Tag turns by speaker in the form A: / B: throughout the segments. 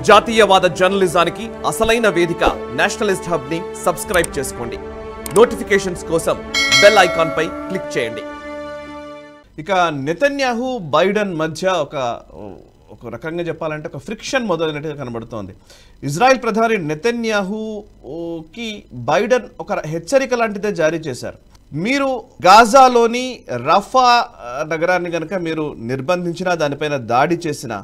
A: జాతీయవాద జర్నలిజానికి అసలైన వేదిక నేషనలిస్ట్ హబ్ ని సబ్స్క్రైబ్ చేసుకోండి నోటిఫికేషన్స్ కోసం బెల్ ఐకాన్ పై క్లిక్ చేయండి ఇక నెతన్యాహు బైడెన్ మధ్య ఒక ఒక రకంగా చెప్పాలంటే ఒక ఫ్రిక్షన్ మొదలైనట్టుగా కనబడుతోంది ఇజ్రాయెల్ ప్రధాని నెతన్యాహుకి బైడెన్ ఒక హెచ్చరిక లాంటిదే జారీ చేశారు మీరు గాజాలోని రఫా ఆ, నగరాన్ని కనుక మీరు నిర్బంధించినా దానిపైన దాడి చేసినా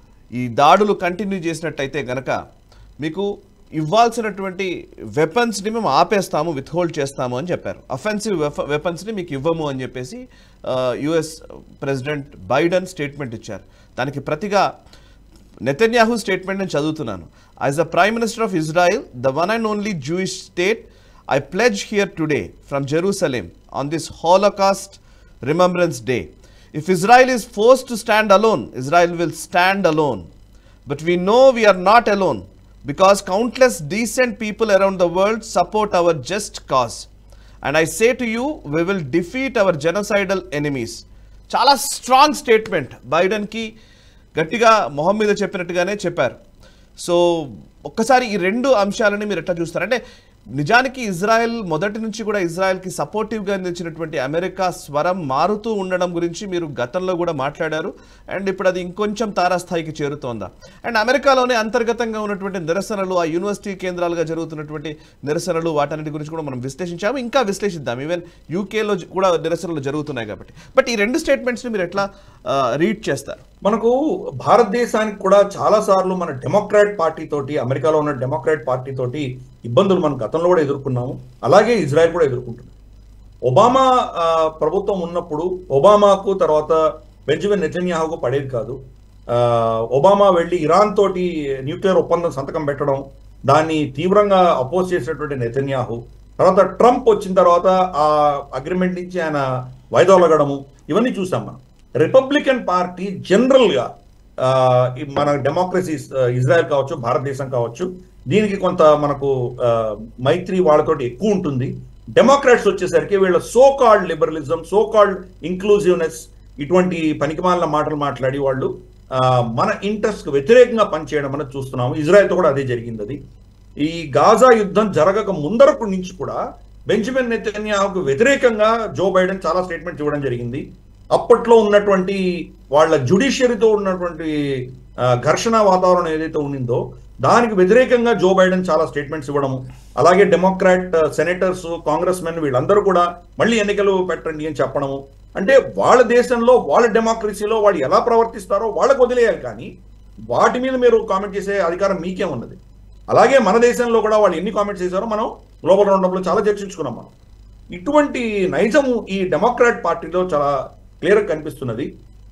A: ఈ దాడులు కంటిన్యూ చేసినట్టయితే గనక మీకు ఇవ్వాల్సినటువంటి వెపన్స్ని మేము ఆపేస్తాము విత్హోల్డ్ చేస్తాము అని చెప్పారు అఫెన్సివ్ వెపన్స్ని మీకు ఇవ్వము అని చెప్పేసి యుఎస్ ప్రెసిడెంట్ బైడెన్ స్టేట్మెంట్ ఇచ్చారు దానికి ప్రతిగా నెతన్యాహు స్టేట్మెంట్ నేను చదువుతున్నాను as the prime minister of Israel the one and only Jewish state I pledge here today from Jerusalem on this Holocaust remembrance day if Israel is forced to stand alone Israel will stand alone But we know we are not alone because countless decent people around the world support our just cause. And I say to you, we will defeat our genocidal enemies. చాలా strong statement బైడెన్కి గట్టిగా మొహం మీద చెప్పినట్టుగానే చెప్పారు so ఒక్కసారి ఈ రెండు అంశాలని మీరు ఎట్లా చూస్తారు అంటే నిజానికి ఇజ్రాయెల్ మొదటి నుంచి కూడా ఇజ్రాయెల్కి సపోర్టివ్గా నిలిచినటువంటి అమెరికా స్వరం మారుతూ ఉండడం గురించి మీరు గతంలో కూడా మాట్లాడారు అండ్ ఇప్పుడు అది ఇంకొంచెం తారాస్థాయికి చేరుతోందా అండ్ అమెరికాలోనే అంతర్గతంగా ఉన్నటువంటి నిరసనలు ఆ యూనివర్సిటీ కేంద్రాలుగా జరుగుతున్నటువంటి నిరసనలు వాటన్నిటి గురించి కూడా మనం విశ్లేషించాము ఇంకా విశ్లేషిద్దాం ఈవెన్ యూకేలో కూడా నిరసనలు జరుగుతున్నాయి కాబట్టి బట్ ఈ రెండు స్టేట్మెంట్స్ని మీరు ఎట్లా రీడ్ చేస్తారు
B: మనకు భారతదేశానికి కూడా చాలా సార్లు మన డెమోక్రాట్ పార్టీ తోటి అమెరికాలో ఉన్న డెమోక్రాట్ పార్టీ తోటి ఇబ్బందులు మనం గతంలో కూడా ఎదుర్కొన్నాము అలాగే ఇజ్రాయెల్ కూడా ఎదుర్కొంటుంది ఒబామా ఆ, ప్రభుత్వం ఉన్నప్పుడు ఒబామాకు తర్వాత బెంజమిన్ నెతన్యాహుకు పడేది కాదు ఆ, ఒబామా వెళ్ళి ఇరాన్ తోటి న్యూక్లియర్ ఒప్పందం సంతకం పెట్టడం దాన్ని తీవ్రంగా అపోజ్ చేసినటువంటి నెతన్యాహు తర్వాత ట్రంప్ వచ్చిన తర్వాత ఆ అగ్రిమెంట్ నుంచి ఆయన వైదొలగడము ఇవన్నీ చూసాం మనం రిపబ్లికన్ పార్టీ జనరల్గా ఆ, ఈ మన డెమోక్రసీ ఇజ్రాయెల్ కావచ్చు భారతదేశం కావచ్చు దీనికి కొంత మనకు ఆ, మైత్రి వాళ్ళతోటి ఎక్కువ ఉంటుంది డెమోక్రాట్స్ వచ్చేసరికి వీళ్ళ so called liberalism so called inclusiveness ఇటువంటి పనికిమాలిన మాటలు మాట్లాడి వాళ్ళు ఆ, మన ఇంట్రెస్ట్ వ్యతిరేకంగా పనిచేయడం అనేది చూస్తున్నాము ఇజ్రాయెల్తో కూడా అదే జరిగింది అది ఈ గాజా యుద్ధం జరగక ముందరకు నుంచి కూడా బెంజమిన్ నెతన్యాహుకు వ్యతిరేకంగా జో బైడెన్ చాలా స్టేట్మెంట్స్ ఇవ్వడం జరిగింది అప్పట్లో ఉన్నటువంటి వాళ్ళ జుడిషియరీతో ఉన్నటువంటి ఆ, ఘర్షణ వాతావరణం ఏదైతే ఉండిందో దానికి వ్యతిరేకంగా జో బైడెన్ చాలా స్టేట్మెంట్స్ ఇవ్వడము అలాగే డెమోక్రాట్ సెనేటర్స్ కాంగ్రెస్ మెన్ వీళ్ళందరూ కూడా మళ్ళీ ఎన్నికలు పెట్టండి అని చెప్పడము అంటే వాళ్ళ దేశంలో వాళ్ళ డెమోక్రసీలో వాళ్ళు ఎలా ప్రవర్తిస్తారో వాళ్ళకు వదిలేయాలి కానీ వాటి మీద మీరు కామెంట్ చేసే అధికారం మీకే ఉన్నది అలాగే మన దేశంలో కూడా వాళ్ళు ఎన్ని కామెంట్స్ చేశారో మనం గ్లోబల్ రౌండప్లో చాలా చర్చించుకున్నాం మనం ఇటువంటి నైజము ఈ డెమోక్రాట్ పార్టీలో చాలా క్లియర్గా కనిపిస్తున్నది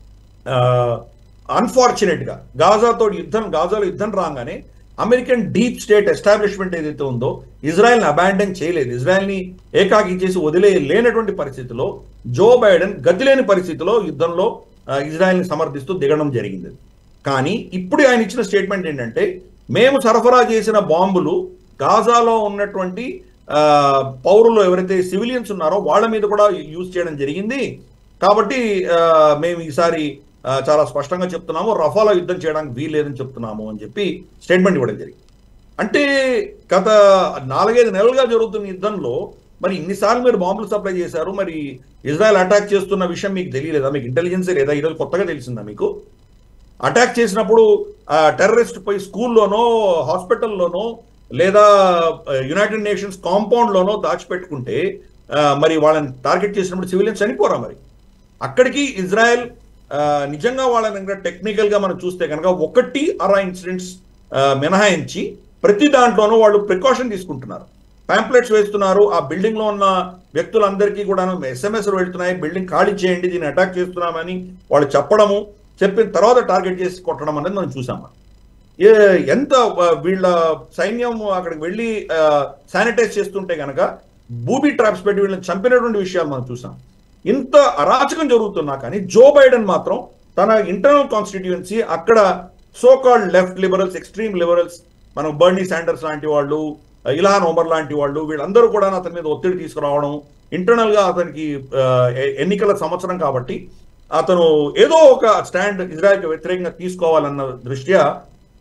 B: అన్ఫార్చునేట్ గా గాజాతో యుద్ధం గాజాలో యుద్ధం రాగానే అమెరికన్ డీప్ స్టేట్ ఎస్టాబ్లిష్మెంట్ ఏదైతే ఉందో ఇజ్రాయెల్ ని అబాండన్ చేయలేదు ఇజ్రాయెల్ ని ఏకాకి చేసి వదిలే లేనటువంటి పరిస్థితిలో జో బైడెన్ గతి లేని పరిస్థితిలో యుద్ధంలో ఇజ్రాయెల్ ని సమర్థిస్తూ దిగడం జరిగింది కానీ ఇప్పుడు ఆయన ఇచ్చిన స్టేట్మెంట్ ఏంటంటే మేము సరఫరా చేసిన బాంబులు గాజాలో ఉన్నటువంటి ఆ, పౌరులు ఎవరైతే సివిలియన్స్ ఉన్నారో వాళ్ళ మీద కూడా యూజ్ చేయడం జరిగింది కాబట్టి ఆ, మేము ఈసారి ఆ, చాలా స్పష్టంగా చెప్తున్నాము రఫాలో యుద్ధం చేయడానికి వీల్లేదని చెప్తున్నాము అని చెప్పి స్టేట్మెంట్ ఇవ్వడం జరిగింది అంటే గత నాలుగైదు నెలలుగా జరుగుతున్న యుద్ధంలో మరి ఇన్నిసార్లు మీరు బాంబులు సప్లై చేశారు మరి ఇజ్రాయెల్ అటాక్ చేస్తున్న విషయం మీకు తెలియలేదా మీకు ఇంటెలిజెన్సే లేదా ఈరోజు కొత్తగా తెలిసిందా మీకు అటాక్ చేసినప్పుడు టెర్రరిస్ట్ పోయి స్కూల్లోనో హాస్పిటల్లోనో లేదా యునైటెడ్ నేషన్స్ కాంపౌండ్లోనో దాచిపెట్టుకుంటే ఆ, మరి వాళ్ళని టార్గెట్ చేసినప్పుడు సివిలియన్స్ చనిపోరా మరి అక్కడికి ఇజ్రాయెల్ ఆ, నిజంగా వాళ్ళని కనుక టెక్నికల్ గా మనం చూస్తే కనుక ఒకటి అరా ఇన్సిడెంట్స్ మినహాయించి ప్రతి దాంట్లోనూ వాళ్ళు ప్రికాషన్ తీసుకుంటున్నారు పాంప్లెట్స్ వేస్తున్నారు ఆ బిల్డింగ్ లో ఉన్న వ్యక్తులందరికీ కూడా ఎస్ఎంఎస్ వెళ్తున్నాయి బిల్డింగ్ ఖాళీ చేయండి దీన్ని అటాక్ చేస్తున్నామని వాళ్ళు చెప్పడము చెప్పిన తర్వాత టార్గెట్ చేసి కొట్టడం అనేది మనం చూసాం ఏ ఎంత ఆ, వీళ్ళ సైన్యం అక్కడికి వెళ్ళి శానిటైజ్ చేస్తుంటే కనుక బూబీ ట్రాప్స్ పెట్టి వీళ్ళని చంపినటువంటి విషయాలు మనం చూసాం ఇంత అరాచకం జరుగుతున్నా కానీ జో బైడెన్ మాత్రం తన ఇంటర్నల్ కాన్స్టిట్యుయెన్సీ అక్కడ so called left liberals extreme liberals మనం బర్నీ శాండర్స్ లాంటి వాళ్ళు ఇలాన్ ఒమర్ లాంటి వాళ్ళు వీళ్ళందరూ కూడా అతని మీద ఒత్తిడి తీసుకురావడం ఇంటర్నల్ గా అతనికి ఆ, ఎ- ఎన్నికల సంవత్సరం కాబట్టి అతను ఏదో ఒక స్టాండ్ ఇజ్రాయెల్కి వ్యతిరేకంగా తీసుకోవాలన్న దృష్ట్యా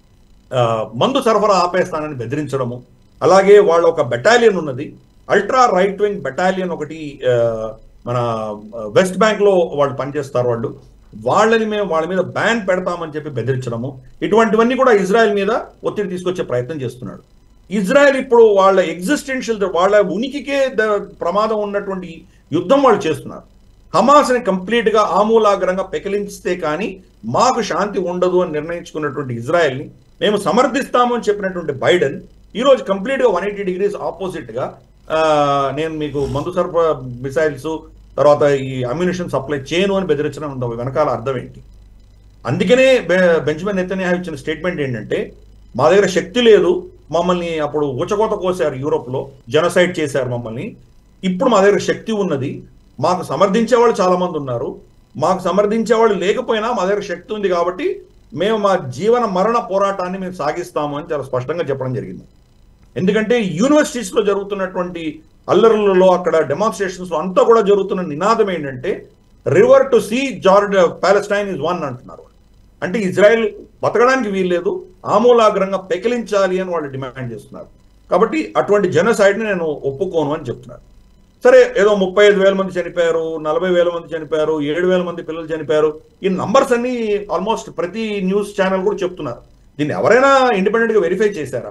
B: ఆ, మందు సరఫరా ఆపేస్తానని బెదిరించడము అలాగే వాళ్ళ ఒక బెటాలియన్ ఉన్నది అల్ట్రా రైట్ వింగ్ బెటాలియన్ ఒకటి ఆ, మన ఆ, వెస్ట్ బ్యాంక్ లో వాళ్ళు పనిచేస్తారు వాళ్ళు వాళ్ళని మేము వాళ్ళ మీద బ్యాన్ పెడతామని చెప్పి బెదిరించడము ఇటువంటివన్నీ కూడా ఇజ్రాయెల్ మీద ఒత్తిడి తీసుకొచ్చే ప్రయత్నం చేస్తున్నాడు ఇజ్రాయెల్ ఇప్పుడు వాళ్ళ ఎగ్జిస్టెన్షియల్ వాళ్ళ ఉనికికే ద- ప్రమాదం ఉన్నటువంటి యుద్ధం వాళ్ళు చేస్తున్నారు హమాస్ని కంప్లీట్ గా ఆమూలాగ్రంగా పెకిలించితే కానీ మాకు శాంతి ఉండదు అని నిర్ణయించుకున్నటువంటి ఇజ్రాయెల్ని మేము సమర్థిస్తాము అని చెప్పినటువంటి బైడెన్ ఈ రోజు కంప్లీట్ గా వన్ ఎయిటీ డిగ్రీస్ ఆపోజిట్ గా ఆ, నేను మీకు మందు సరఫరా మిసైల్స్ తర్వాత ఈ అమ్యునిషన్ సప్లై చేయను అని బెదిరించడం ఉంది. వెనకాల అర్థం ఏంటి అందుకనే బె- బెంజమిన్ నెతన్యాహు ఇచ్చిన స్టేట్మెంట్ ఏంటంటే మా దగ్గర శక్తి లేదు మమ్మల్ని అప్పుడు ఊచకోత కోసారు యూరోప్ లో జనసైడ్ చేశారు మమ్మల్ని ఇప్పుడు మా దగ్గర శక్తి ఉన్నది మాకు సమర్థించే వాళ్ళు చాలా మంది ఉన్నారు మాకు సమర్థించే వాళ్ళు లేకపోయినా మా దగ్గర శక్తి ఉంది కాబట్టి మేము మా జీవన మరణ పోరాటాన్ని మేము సాగిస్తాము అని చాలా స్పష్టంగా చెప్పడం జరిగింది ఎందుకంటే యూనివర్సిటీస్ లో జరుగుతున్నటువంటి అల్లర్లలో అక్కడ డెమాన్స్ట్రేషన్స్ లో అంతా కూడా జరుగుతున్న నినాదం ఏంటంటే రివర్ టు సీ జార్డ్ పాలస్టైన్ ఇస్ వన్ అంటున్నారు అంటే ఇజ్రాయెల్ బతకడానికి వీల్లేదు ఆమూలాగ్రంగా పెకిలించాలి అని వాళ్ళు డిమాండ్ చేస్తున్నారు కాబట్టి అటువంటి జనసైడ్ని నేను ఒప్పుకోను అని చెప్తున్నారు సరే ఏదో ముప్పై ఐదు వేల మంది చనిపోయారు నలభై వేల మంది చనిపోయారు ఏడు వేల మంది పిల్లలు చనిపోయారు ఈ నంబర్స్ అన్ని ఆల్మోస్ట్ ప్రతి న్యూస్ ఛానల్ కూడా చెప్తున్నారు దీన్ని ఎవరైనా ఇండిపెండెంట్ గా వెరిఫై చేశారా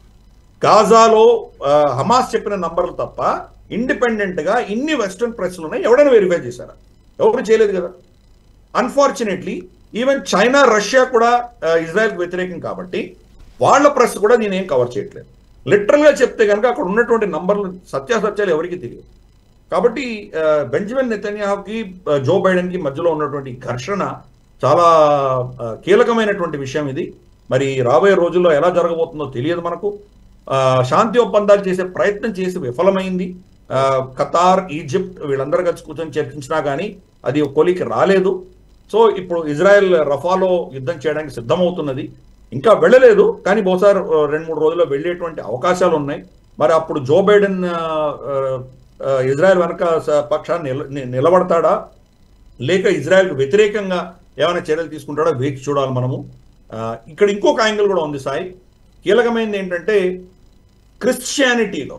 B: గాజాలో ఆ, హమాస్ చెప్పిన నంబర్లు తప్ప ఇండిపెండెంట్ గా ఇన్ని వెస్టర్న్ ప్రెస్లు ఉన్నాయి ఎవడైనా వెరిఫై చేశారా ఎవరు చేయలేదు కదా అన్ఫార్చునేట్లీ ఈవెన్ చైనా రష్యా కూడా ఇజ్రాయెల్కి వ్యతిరేకం కాబట్టి వాళ్ళ ప్రెస్ కూడా నేనేం కవర్ చేయట్లేదు లిటరల్ గా చెప్తే కనుక అక్కడ ఉన్నటువంటి నంబర్లు సత్యాసత్యాలు ఎవరికి తెలియదు కాబట్టి ఆ, బెంజమిన్ నెతన్యాహుకి ఆ, జో బైడెన్ కి మధ్యలో ఉన్నటువంటి ఘర్షణ చాలా ఆ, కీలకమైనటువంటి విషయం ఇది మరి రాబోయే రోజుల్లో ఎలా జరగబోతుందో తెలియదు మనకు ఆ, శాంతి ఒప్పందాలు చేసే ప్రయత్నం చేసి విఫలమైంది ఆ, ఖతార్ ఈజిప్ట్ వీళ్ళందరూ కలిసి కూర్చొని చర్చించినా కానీ అది ఒక కొలికి రాలేదు సో ఇప్పుడు ఇజ్రాయెల్ రఫాలో యుద్ధం చేయడానికి సిద్ధమవుతున్నది ఇంకా వెళ్ళలేదు కానీ బహుశా ఆ, రెండు మూడు రోజుల్లో వెళ్ళేటువంటి అవకాశాలు ఉన్నాయి మరి అప్పుడు జో బైడెన్ ఆ, ఆ, ఇజ్రాయెల్ వెనక స- పక్షాన్ని నిల- ని- నిలబడతాడా లేక ఇజ్రాయెల్కు వ్యతిరేకంగా ఏమైనా చర్యలు తీసుకుంటాడో వేచి చూడాలి మనము ఆ, ఇక్కడ ఇంకొక యాంగిల్ కూడా ఉంది సాయి కీలకమైనది ఏంటంటే క్రిస్టియానిటీలో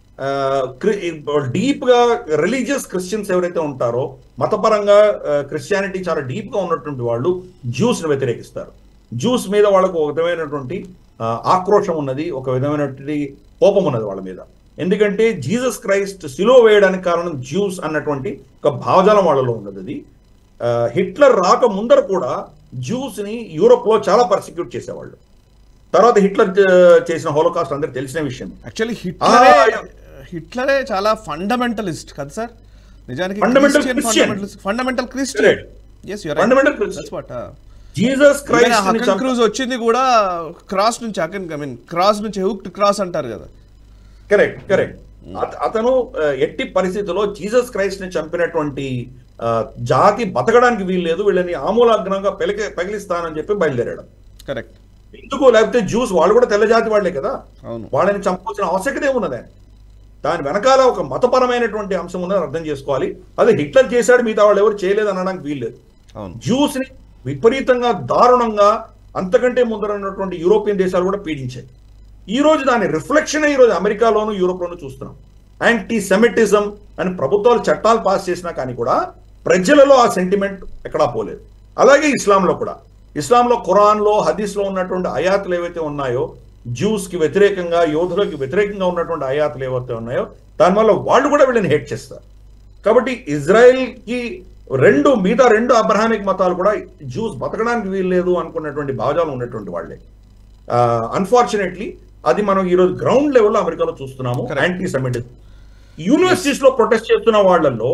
B: డీప్ గా రిలీజియస్ క్రిస్టియన్స్ ఎవరైతే ఉంటారో మతపరంగా క్రిస్టియానిటీ చాలా డీప్ గా ఉన్నటువంటి వాళ్ళు జ్యూస్ ని వ్యతిరేకిస్తారు జ్యూస్ మీద వాళ్ళకు ఒక విధమైనటువంటి ఆ, ఆక్రోశం ఉన్నది ఒక విధమైనటువంటి కోపం ఉన్నది వాళ్ళ మీద ఎందుకంటే జీసస్ క్రైస్ట్ సిలో వేయడానికి కారణం జ్యూస్ అన్నటువంటి ఒక భావజాలం వాళ్ళలో ఉన్నది అది ఆ, హిట్లర్ రాక ముందర కూడా జ్యూస్ ని యూరోప్ లో చాలా పర్సిక్యూట్ చేసేవాళ్ళు తర్వాత హిట్లర్ చే- చేసిన హోలోకాస్ట్ అందరికి తెలిసిన విషయం
A: యాక్చువల్లీ హిట్లరే
B: ఆ,
A: హిట్లరే చాలా ఫండమెంటలిస్ట్ కదా సార్ నిజానికి
B: Fundamental Christian.
A: Fundamental Christian
B: Correct.
A: Yes your
B: Fundamental Christian.
A: That's what
B: Jesus Christ ని
A: హకన్
B: చంప-
A: క్రూజ్ వచ్చింది కూడా క్రాస్ నుంచి హకన్ ఐ మీన్ క్రాస్ నుంచి హుక్డ్ క్రాస్ అంటారు కదా
B: కరెక్ట్ కరెక్ట్ అత- అతను ఆ, ఎట్టి పరిస్థితుల్లో జీసస్ క్రైస్ట్ ని చంపినటువంటి ఆ, జాతి బతకడానికి వీల్లేదు వీళ్ళని ఆమూలాగ్రంగా పెలికి పగిలిస్తానని చెప్పి బయలుదేరాడు
A: కరెక్ట్
B: ఎందుకు లేకపోతే జ్యూస్ వాళ్ళు కూడా తెల్ల జాతి వాళ్ళే కదా
A: అవును
B: వాళ్ళని చంపాల్సిన ఆవశ్యకత ఏమున్నది దాని వెనకాల ఒక మతపరమైనటువంటి అంశం ఉందని అర్థం చేసుకోవాలి అదే హిట్లర్ చేశాడు మిగతా వాళ్ళు ఎవరు చేయలేదు అనడానికి వీల్లేదు
A: అవును
B: జ్యూస్ ని విపరీతంగా దారుణంగా అంతకంటే ముందర ఉన్నటువంటి యూరోపియన్ దేశాలు కూడా పీడించాయి ఈ రోజు దాని రిఫ్లెక్షన్ ఈ రోజు అమెరికాలోను యూరోప్లోను చూస్తున్నాం యాంటీ సెమిటిజం అని ప్రభుత్వాలు చట్టాలు పాస్ చేసినా కానీ కూడా ప్రజలలో ఆ సెంటిమెంట్ ఎక్కడా పోలేదు అలాగే ఇస్లాంలో కూడా ఇస్లాంలో ఖురాన్లో హదీస్లో ఉన్నటువంటి అయాతులు ఏవైతే ఉన్నాయో జ్యూస్ కి వ్యతిరేకంగా యోధులకి వ్యతిరేకంగా ఉన్నటువంటి అయాతులు ఏవైతే ఉన్నాయో దానివల్ల వాళ్ళు కూడా వీళ్ళని హేట్ చేస్తారు కాబట్టి ఇజ్రాయెల్ కి రెండు మిగతా రెండు అబ్రహామిక్ మతాలు కూడా జ్యూస్ బతకడానికి వీల్లేదు అనుకున్నటువంటి భావజాలం ఉన్నటువంటి వాళ్ళే అన్ఫార్చునేట్లీ అది మనం ఈరోజు గ్రౌండ్ లెవెల్లో అమెరికాలో చూస్తున్నాము
A: Correct.
B: యాంటీ సెమిటిజం యూనివర్సిటీస్ లో ప్రొటెస్ట్ చేస్తున్న వాళ్ళల్లో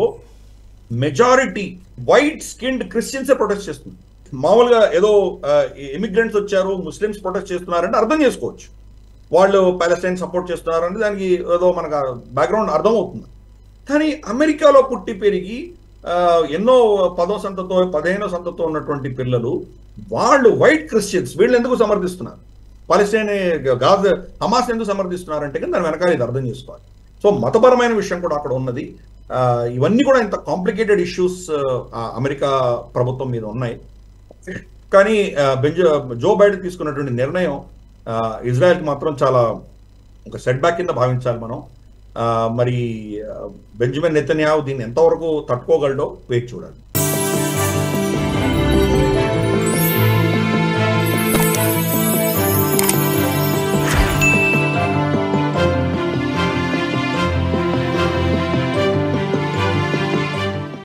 B: majority white skinned Christians protest చేస్తున్నారు మామూలుగా ఏదో ఇమిగ్రెంట్స్ వచ్చారు ముస్లిమ్స్ ప్రొటెస్ట్ చేస్తున్నారంటే అర్థం చేసుకోవచ్చు వాళ్ళు పాలస్టైన్ సపోర్ట్ చేస్తున్నారంటే దానికి ఏదో మనకు బ్యాక్గ్రౌండ్ అర్థం అవుతుంది కానీ అమెరికాలో పుట్టి పెరిగి ఆ, ఎన్నో పదో సంతతో పదిహేనో సంతతో ఉన్నటువంటి పిల్లలు వాళ్ళు వైట్ క్రిస్టియన్స్ వీళ్ళు ఎందుకు సమర్థిస్తున్నారు పాలస్టైన్ గాజ్ హమాస్ ఎందుకు సమర్థిస్తున్నారంటే కానీ దాని వెనకాల ఇది అర్థం చేసుకోవాలి సో మతపరమైన విషయం కూడా అక్కడ ఉన్నది ఆ, ఇవన్నీ కూడా ఇంత కాంప్లికేటెడ్ ఇష్యూస్ అమెరికా ప్రభుత్వం మీద ఉన్నాయి కానీ ఆ, బెంజ జో బైడెన్ తీసుకున్నటువంటి నిర్ణయం ఆ, ఇజ్రాయెల్ మాత్రం చాలా ఒక సెట్ బ్యాక్ కింద భావించాలి మనం ఆ, మరి ఆ, బెంజమిన్ నెతన్యాహు దీన్ని ఎంతవరకు తట్టుకోగలడో వేచి చూడాలి